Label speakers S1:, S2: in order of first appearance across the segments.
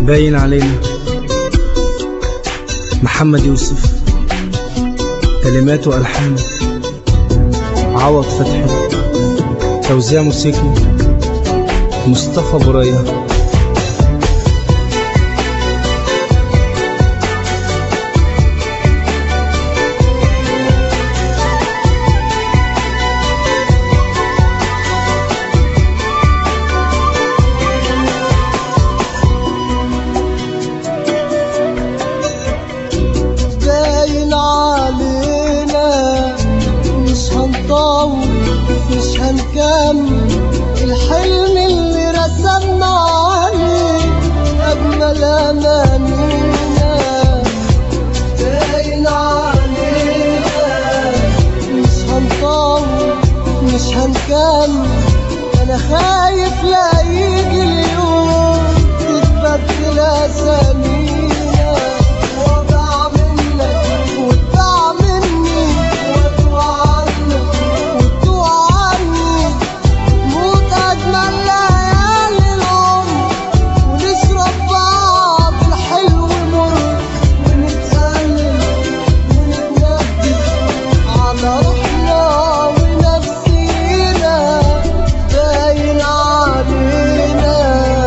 S1: باين علينا محمد يوسف كلمات وألحان عوض فتحي توزيع موسيقي مصطفى برية
S2: باين علينا مش هنطول مش هنكمل الحلم اللي رسمنا عليه أجمل أمانينا باين علينا مش هنطول مش هنكمل أنا خايف لا يجي اليوم تتبدل أسامينا وأضيع منك وتضيع مني وأتوه عنك وتتوه عني موت أجمل ليالي العمر ونشرب بعض الحلو مر ونتألم ونتنبه على روحنا ونفسينا باين علينا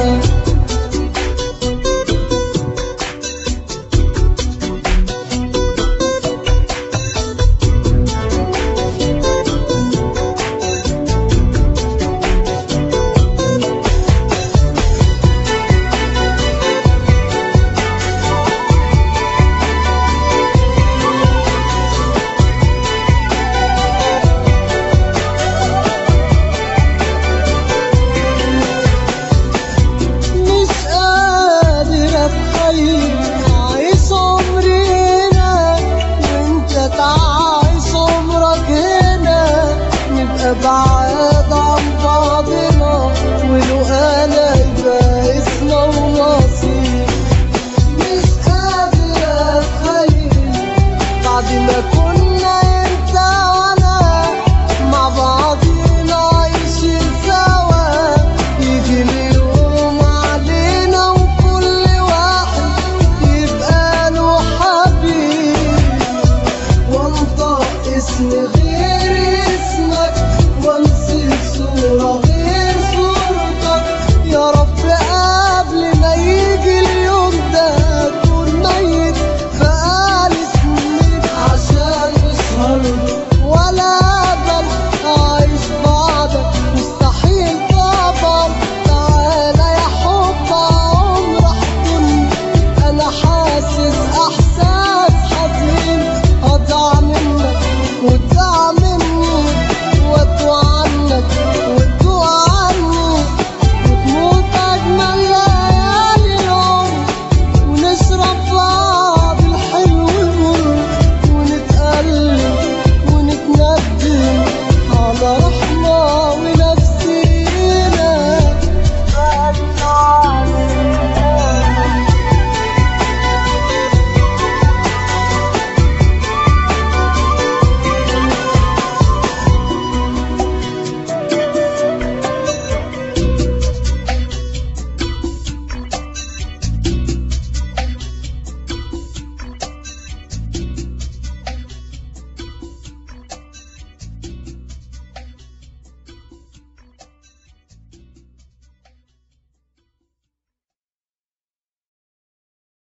S2: مش قادر اتخيل عايش عمرنا وانت تعيش عمرك هنا نبقى بعاد عن بعضنا ولو انا يبقى اسمه ونصيب مش قادر اتخيل بعد ما كنت